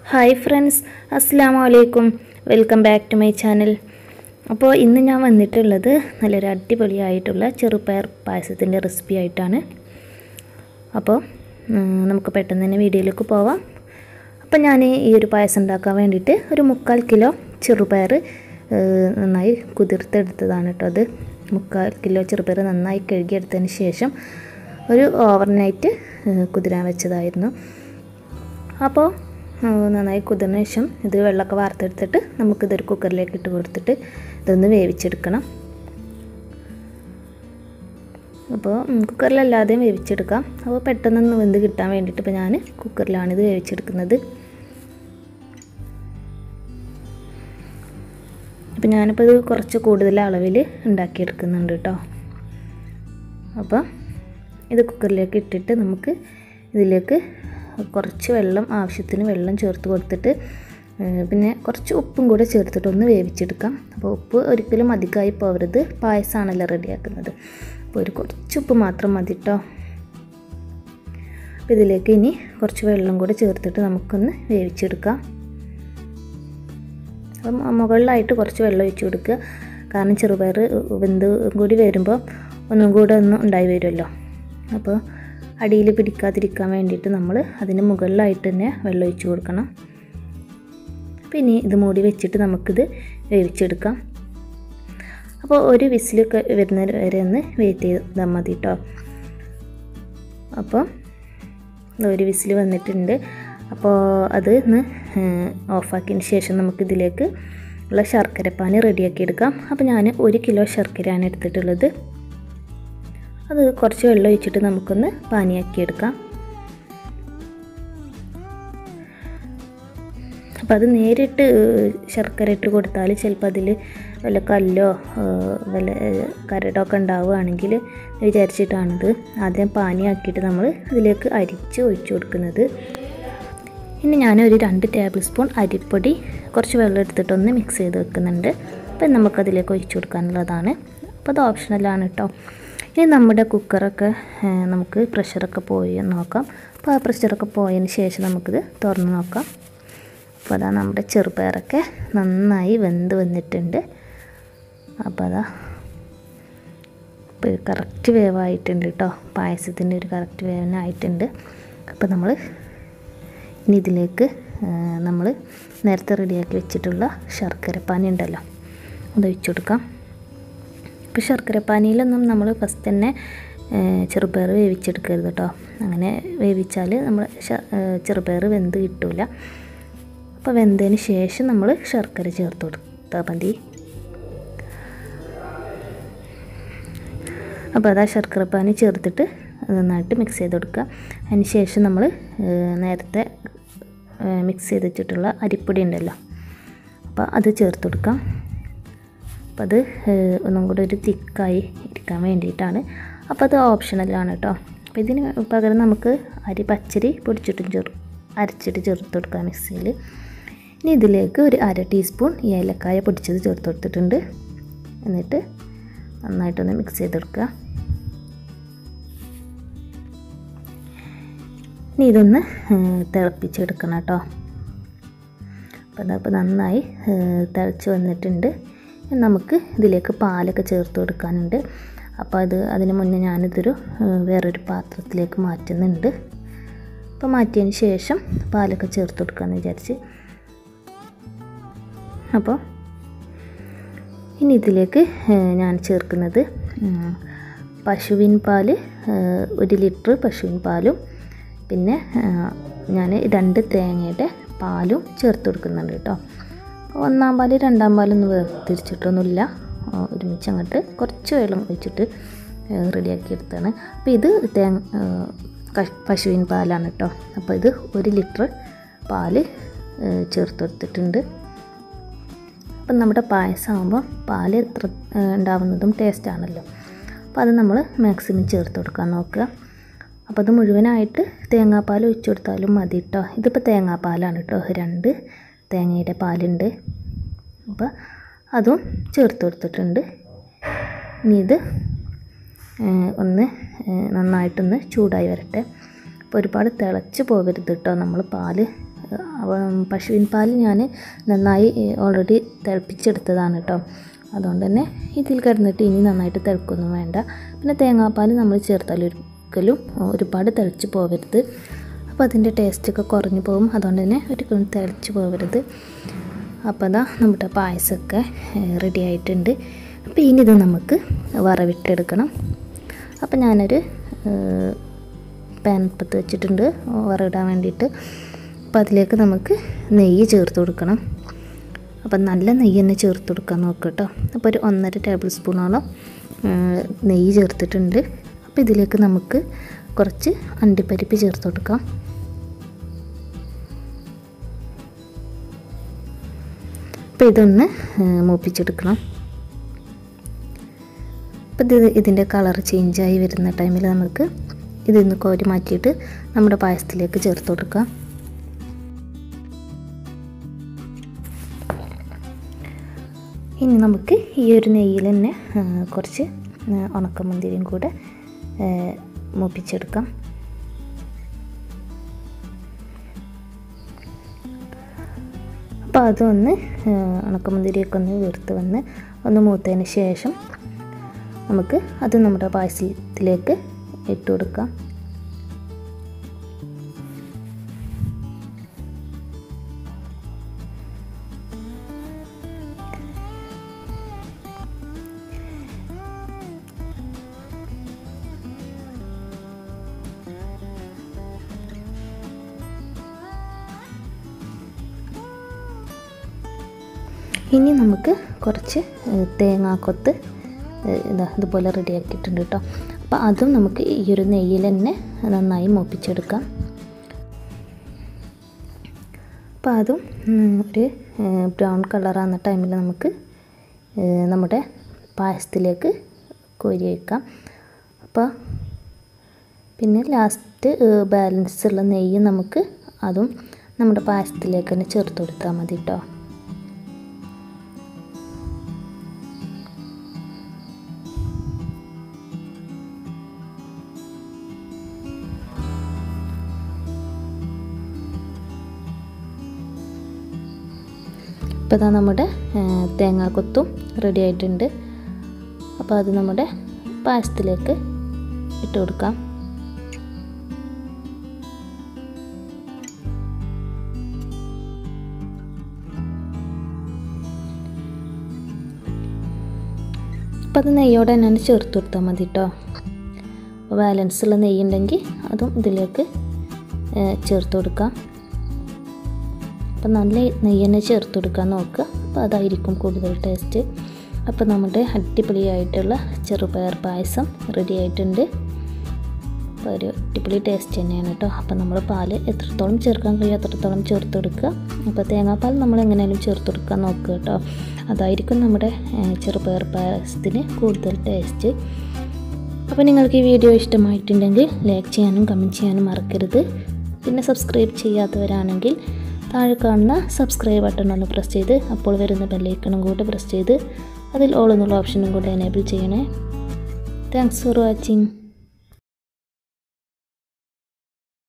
hi friends അസ്സാം വലൈക്കും welcome back to my channel അപ്പോൾ ഇന്ന് ഞാൻ വന്നിട്ടുള്ളത് നല്ലൊരു അടിപൊളിയായിട്ടുള്ള ചെറുപയർ പായസത്തിൻ്റെ റെസിപ്പി ആയിട്ടാണ് അപ്പോൾ ഉം, നമുക്ക് പെട്ടെന്ന് തന്നെ വീഡിയോയിലേക്ക് പോവാം അപ്പോൾ ഞാൻ ഈ ഒരു പായസം ഉണ്ടാക്കാൻ വേണ്ടിയിട്ട് ഒരു മുക്കാൽ കിലോ ചെറുപയർ ഏഹ്, നന്നായി കുതിർത്തെടുത്തതാണ് കേട്ടോ അത് മുക്കാൽ കിലോ ചെറുപയർ നന്നായി കഴുകിയെടുത്തതിന് ശേഷം ഒരു ഓവർനൈറ്റ് ഏഹ്, കുതിരാൻ വെച്ചതായിരുന്നു അപ്പോൾ ആ, നന്നായി കുതിർന്ന ശേഷം ഇത് വെള്ളമൊക്കെ വാർത്തെടുത്തിട്ട് നമുക്കിതൊരു കുക്കറിലേക്ക് ഇട്ട് കൊടുത്തിട്ട് ഇതൊന്ന് വേവിച്ചെടുക്കണം അപ്പോൾ ഉം, കുക്കറിലല്ലാതെയും വേവിച്ചെടുക്കാം അപ്പോൾ പെട്ടെന്നൊന്ന് വെന്ത് കിട്ടാൻ വേണ്ടിയിട്ട് ഇപ്പോൾ ഞാൻ കുക്കറിലാണ് ഇത് വേവിച്ചെടുക്കുന്നത് അപ്പോൾ ഞാനിപ്പോൾ ഇത് കുറച്ച് കൂടുതൽ അളവിൽ ഉണ്ടാക്കിയെടുക്കുന്നുണ്ട് കേട്ടോ അപ്പോൾ ഇത് കുക്കറിലേക്ക് ഇട്ടിട്ട് നമുക്ക് ഇതിലേക്ക് കുറച്ച് വെള്ളം ആവശ്യത്തിന് വെള്ളം ചേർത്ത് കൊടുത്തിട്ട് ഏഹ് പിന്നെ കുറച്ച് ഉപ്പും കൂടെ ചേർത്തിട്ട് ഒന്ന് വേവിച്ചെടുക്കാം അപ്പോൾ ഉപ്പ് ഒരിക്കലും അധികമായി പോകരുത് പായസമാണല്ലോ റെഡിയാക്കുന്നത് അപ്പോൾ ഒരു കുറച്ച് ഉപ്പ് മാത്രം മതി കേട്ടോ അപ്പോൾ ഇതിലേക്ക് ഇനി കുറച്ച് വെള്ളം കൂടെ ചേർത്തിട്ട് നമുക്കൊന്ന് വേവിച്ചെടുക്കാം അപ്പം മുകളിലായിട്ട് കുറച്ച് വെള്ളം ഒഴിച്ച് കൊടുക്കുക കാരണം ചെറുപയർ വെന്ത് കൂടി വരുമ്പോൾ ഒന്നും കൂടെ ഒന്ന് ഉണ്ടായി വരുമല്ലോ അപ്പോൾ അടിയിൽ പിടിക്കാതിരിക്കാൻ വേണ്ടിയിട്ട് നമ്മൾ അതിന് മുകളിലായിട്ട് തന്നെ വെള്ളം ഒഴിച്ച് കൊടുക്കണം പിന്നെ ഇത് മൂടി വെച്ചിട്ട് നമുക്കിത് വേവിച്ചെടുക്കാം അപ്പോൾ ഒരു വിസിലൊക്കെ വരുന്ന വരെ ഒന്ന് വെയിറ്റ് ചെയ്താൽ മതി കേട്ടോ അപ്പോൾ ഒരു വിസിൽ വന്നിട്ടുണ്ട് അപ്പോൾ അത് ഒന്ന് ഓഫാക്കിയതിന് ശേഷം നമുക്കിതിലേക്ക് ഉള്ള ശർക്കരപ്പാനി റെഡിയാക്കി എടുക്കാം അപ്പോൾ ഞാൻ ഒരു കിലോ ശർക്കരയാണ് എടുത്തിട്ടുള്ളത് അത് കുറച്ച് വെള്ളം ഒഴിച്ചിട്ട് നമുക്കൊന്ന് പാനിയാക്കി എടുക്കാം അപ്പോൾ അത് നേരിട്ട് ശർക്കര ഇട്ട് കൊടുത്താൽ ചിലപ്പോൾ അതിൽ വല്ല കല്ലോ ഏഹ് വല്ല ഏഹ് കരടോ ഒക്കെ ഉണ്ടാവുകയാണെങ്കിൽ വിചാരിച്ചിട്ടാണിത് ആദ്യം പാനിയാക്കിയിട്ട് നമ്മൾ അതിലേക്ക് അരിച്ച് ഒഴിച്ചു കൊടുക്കുന്നത് ഇനി ഞാനൊരു രണ്ട് ടേബിൾ സ്പൂൺ അരിപ്പൊടി കുറച്ച് വെള്ളം എടുത്തിട്ടൊന്ന് മിക്സ് ചെയ്ത് വെക്കുന്നുണ്ട് അപ്പം നമുക്കതിലേക്ക് ഒഴിച്ചു കൊടുക്കാനുള്ളതാണ് അപ്പോൾ അത് ഓപ്ഷണലാണ് കേട്ടോ ഇനി നമ്മുടെ കുക്കറൊക്കെ ഏഹ്, നമുക്ക് പ്രഷറൊക്കെ പോയി എന്ന് നോക്കാം അപ്പോൾ ആ പ്രഷറൊക്കെ പോയതിന് ശേഷം നമുക്കിത് തുറന്ന് നോക്കാം അപ്പോൾ അതാ നമ്മുടെ ചെറുപയറൊക്കെ നന്നായി വെന്ത് വന്നിട്ടുണ്ട് അപ്പോൾ അതാ ഇപ്പോൾ കറക്റ്റ് വേവായിട്ടുണ്ട് കേട്ടോ പായസത്തിൻ്റെ ഒരു കറക്റ്റ് വേവനായിട്ടുണ്ട് അപ്പോൾ നമ്മൾ ഇനി ഇതിലേക്ക് നമ്മൾ നേരത്തെ റെഡിയാക്കി വെച്ചിട്ടുള്ള ശർക്കരപ്പാനി ഉണ്ടല്ലോ അത് ഒഴിച്ചു കൊടുക്കാം ഇപ്പോൾ ശർക്കരപ്പാനിയിലൊന്നും നമ്മൾ ഫസ്റ്റ് തന്നെ ഏഹ്, ചെറുപയർ വേവിച്ചെടുക്കരുത് കേട്ടോ അങ്ങനെ വേവിച്ചാൽ നമ്മൾ ശ- ഏഹ്, ചെറുപയർ വെന്ത് കിട്ടില്ല അപ്പോൾ വെന്തതിന് ശേഷം നമ്മൾ ശർക്കര ചേർത്ത് കൊടുത്താൽ മതി അപ്പോൾ അതാ ശർക്കരപ്പാനി ചേർത്തിട്ട് അത് നന്നായിട്ട് മിക്സ് ചെയ്ത് കൊടുക്കുക അതിന് ശേഷം നമ്മൾ നേരത്തെ മിക്സ് ചെയ്ത് വെച്ചിട്ടുള്ള അരിപ്പൊടി ഉണ്ടല്ലോ അപ്പോൾ അത് ചേർത്ത് കൊടുക്കാം അപ്പോൾ അത് ഏഹ്, ഒന്നും കൂടെ ഒരു തിക്കായി ഇരിക്കാൻ വേണ്ടിയിട്ടാണ് അപ്പോൾ അത് ഓപ്ഷണലാണ് കേട്ടോ അപ്പോൾ ഇതിന് പകരം നമുക്ക് അരി പച്ചരി പൊടിച്ചിട്ടും ചേർ അരച്ചിട്ട് ചേർത്ത് കൊടുക്കാം മിക്സിയിൽ ഇനി ഇതിലേക്ക് ഒരു അര ടീസ്പൂൺ ഏലക്കായ പൊടിച്ചത് ചേർത്ത് കൊടുത്തിട്ടുണ്ട് എന്നിട്ട് നന്നായിട്ടൊന്ന് മിക്സ് ചെയ്തെടുക്കുക ഇനി ഇതൊന്ന് ഏഹ്, തിളപ്പിച്ചെടുക്കണം കേട്ടോ അപ്പോൾ അതപ്പോൾ നന്നായി ഏഹ്, തിളച്ച് വന്നിട്ടുണ്ട് ഇനി നമുക്ക് ഇതിലേക്ക് പാലൊക്കെ ചേർത്ത് കൊടുക്കാനുണ്ട് അപ്പോൾ അത് അതിന് മുന്നേ ഞാനിതൊരു ഏഹ്, വേറൊരു പാത്രത്തിലേക്ക് മാറ്റുന്നുണ്ട് അപ്പോൾ മാറ്റിയതിന് ശേഷം പാലൊക്കെ ചേർത്ത് കൊടുക്കാമെന്ന് വിചാരിച്ച് അപ്പോൾ ഇനി ഇതിലേക്ക് ഏഹ്, ഞാൻ ചേർക്കുന്നത് ഉം, പശുവിൻ പാല് ഏഹ്, ഒരു ലിറ്റർ പശുവിൻ പാലും പിന്നെ ഏഹ്, ഞാൻ രണ്ട് തേങ്ങയുടെ പാലും ചേർത്ത് കൊടുക്കുന്നുണ്ട് കേട്ടോ ഒന്നാം പാല് രണ്ടാം പാലൊന്നും വേർതിരിച്ചിട്ടൊന്നുമില്ല ആ, ഒരുമിച്ച് അങ്ങോട്ട് കുറച്ച് വെള്ളം ഒഴിച്ചിട്ട് ഏഹ്, റെഡിയാക്കി എടുത്താണ് അപ്പോൾ ഇത് തേങ്ങ ഏഹ്, കശ്- പശുവിൻ പാലാണ് കേട്ടോ അപ്പോൾ ഇത് ഒരു ലിറ്റർ പാല് ഏഹ്, ചേർത്ത് കൊടുത്തിട്ടുണ്ട് അപ്പം നമ്മുടെ പായസം ആകുമ്പോൾ പാല് എത്ര ഏഹ്, ഉണ്ടാവുന്നതും ടേസ്റ്റാണല്ലോ അപ്പോൾ അത് നമ്മൾ മാക്സിമം ചേർത്ത് കൊടുക്കാൻ നോക്കുക അപ്പോൾ അത് മുഴുവനായിട്ട് തേങ്ങാപ്പാൽ ഒഴിച്ചു കൊടുത്താലും മതി കേട്ടോ ഇതിപ്പോൾ തേങ്ങാപ്പാലാണ് കേട്ടോ രണ്ട് തേങ്ങയുടെ പാലുണ്ട് അപ്പോൾ അതും ചേർത്ത് കൊടുത്തിട്ടുണ്ട് ഇനി ഇത് ഏഹ്, ഒന്ന് ഏഹ്, നന്നായിട്ടൊന്ന് ചൂടായി വരട്ടെ അപ്പോൾ ഒരുപാട് തിളച്ച് പോകരുത് കേട്ടോ നമ്മൾ പാല് അപ്പം പശുവിൻ പാൽ ഞാൻ നന്നായി ഓൾറെഡി തിളപ്പിച്ചെടുത്തതാണ് കേട്ടോ അതുകൊണ്ട് തന്നെ ഇതിൽ കിടന്നിട്ട് ഇനി നന്നായിട്ട് തിളക്കൊന്നും വേണ്ട പിന്നെ തേങ്ങാപ്പാൽ നമ്മൾ ചേർത്താൽ ഒരിക്കലും ഒരുപാട് തിളച്ച് പോകരുത് അപ്പോൾ അതിൻ്റെ ടേസ്റ്റൊക്കെ കുറഞ്ഞു പോകും അതുകൊണ്ട് തന്നെ ഒരിക്കലും തിളച്ച് പോകരുത് അപ്പോൾ അതാ നമ്മുടെ പായസമൊക്കെ റെഡി ആയിട്ടുണ്ട് അപ്പോൾ ഇനി ഇത് നമുക്ക് വറവിട്ടെടുക്കണം അപ്പോൾ ഞാനൊരു പാനപ്പത്ത് വെച്ചിട്ടുണ്ട് വറവിടാൻ വേണ്ടിയിട്ട് അപ്പോൾ അതിലേക്ക് നമുക്ക് നെയ്യ് ചേർത്ത് കൊടുക്കണം അപ്പം നല്ല നെയ്യ് തന്നെ ചേർത്ത് കൊടുക്കാൻ നോക്കുക കേട്ടോ അപ്പോൾ ഒരു ഒന്നര ടേബിൾ സ്പൂണോളം നെയ്യ് ചേർത്തിട്ടുണ്ട് അപ്പോൾ ഇതിലേക്ക് നമുക്ക് കുറച്ച് അണ്ടിപ്പരിപ്പ് ചേർത്ത് കൊടുക്കാം അപ്പോൾ ഇതൊന്ന് മൂപ്പിച്ചെടുക്കണം അപ്പോൾ ഇത് ഇതിൻ്റെ കളർ ചേഞ്ചായി വരുന്ന ടൈമിൽ നമുക്ക് ഇതിന്ന് കോരി മാറ്റിയിട്ട് നമ്മുടെ പായസത്തിലേക്ക് ചേർത്ത് കൊടുക്കാം ഇനി നമുക്ക് ഈ ഒരു നെയ്യിൽ തന്നെ കുറച്ച് ഉണക്കമുന്തിരിയും കൂടെ മൂപ്പിച്ചെടുക്കാം അപ്പോൾ അതൊന്ന് ഉണക്കമുന്തിരിയൊക്കെ ഒന്ന് വീർത്ത് വന്ന് ഒന്ന് മൂത്തതിന് ശേഷം നമുക്ക് അത് നമ്മുടെ പായസത്തിലേക്ക് ഇട്ട് കൊടുക്കാം ഇനി നമുക്ക് കുറച്ച് തേങ്ങാക്കൊത്ത് ഇതാ ഇതുപോലെ റെഡിയാക്കിയിട്ടുണ്ട് കേട്ടോ അപ്പോൾ അതും നമുക്ക് ഈ ഒരു നെയ്യിൽ തന്നെ നന്നായി മൂപ്പിച്ചെടുക്കാം അപ്പോൾ അതും ഒരു ബ്രൗൺ കളറാകുന്ന ടൈമിൽ നമുക്ക് നമ്മുടെ പായസത്തിലേക്ക് കോരി വയ്ക്കാം അപ്പോൾ പിന്നെ ലാസ്റ്റ് ബാലൻസ് ഉള്ള നെയ്യ് നമുക്ക് അതും നമ്മുടെ പായസത്തിലേക്ക് തന്നെ ചേർത്ത് കൊടുത്താൽ മതി കേട്ടോ ഇപ്പോൾ ഇതാ നമ്മുടെ തേങ്ങാക്കൊത്തും റെഡി ആയിട്ടുണ്ട് അപ്പോൾ അത് നമ്മുടെ പായസത്തിലേക്ക് ഇട്ട് കൊടുക്കാം അപ്പോൾ അത് നെയ്യോടെ തന്നെ ചേർത്ത് കൊടുത്താൽ മതി കേട്ടോ ബാലൻസ് ഉള്ള നെയ്യ് ഉണ്ടെങ്കിൽ അതും ഇതിലേക്ക് ചേർത്ത് കൊടുക്കാം അപ്പം നല്ല നെയ്യ് തന്നെ ചേർത്ത് കൊടുക്കാൻ നോക്കുക അപ്പോൾ അതായിരിക്കും കൂടുതൽ ടേസ്റ്റ് അപ്പോൾ നമ്മുടെ അടിപൊളിയായിട്ടുള്ള ചെറുപയർ പായസം റെഡി ആയിട്ടുണ്ട് അപ്പോൾ ഒരു അടിപൊളി ടേസ്റ്റ് തന്നെയാണ് കേട്ടോ അപ്പോൾ നമ്മൾ പാൽ എത്രത്തോളം ചേർക്കാൻ കഴിയും അത്രത്തോളം ചേർത്ത് കൊടുക്കുക അപ്പോൾ തേങ്ങാപ്പാൽ നമ്മൾ എങ്ങനെയാലും ചേർത്ത് കൊടുക്കാൻ നോക്കുക കേട്ടോ അതായിരിക്കും നമ്മുടെ ചെറുപയർ പായസത്തിന് കൂടുതൽ ടേസ്റ്റ് അപ്പോൾ നിങ്ങൾക്ക് ഈ വീഡിയോ ഇഷ്ടമായിട്ടുണ്ടെങ്കിൽ ലൈക്ക് ചെയ്യാനും കമൻറ്റ് ചെയ്യാനും മറക്കരുത് പിന്നെ സബ്സ്ക്രൈബ് ചെയ്യാത്തവരാണെങ്കിൽ താഴെ കാണുന്ന സബ്സ്ക്രൈബ് ബട്ടൺ ഒന്ന് പ്രസ് ചെയ്ത് അപ്പോൾ വരുന്ന ബെല്ലൈക്കണും കൂടെ പ്രസ് ചെയ്ത് അതിൽ ഓൾ എന്നുള്ള ഓപ്ഷനും കൂടെ എനേബിൾ ചെയ്യണേ താങ്ക്സ് ഫോർ വാച്ചിങ്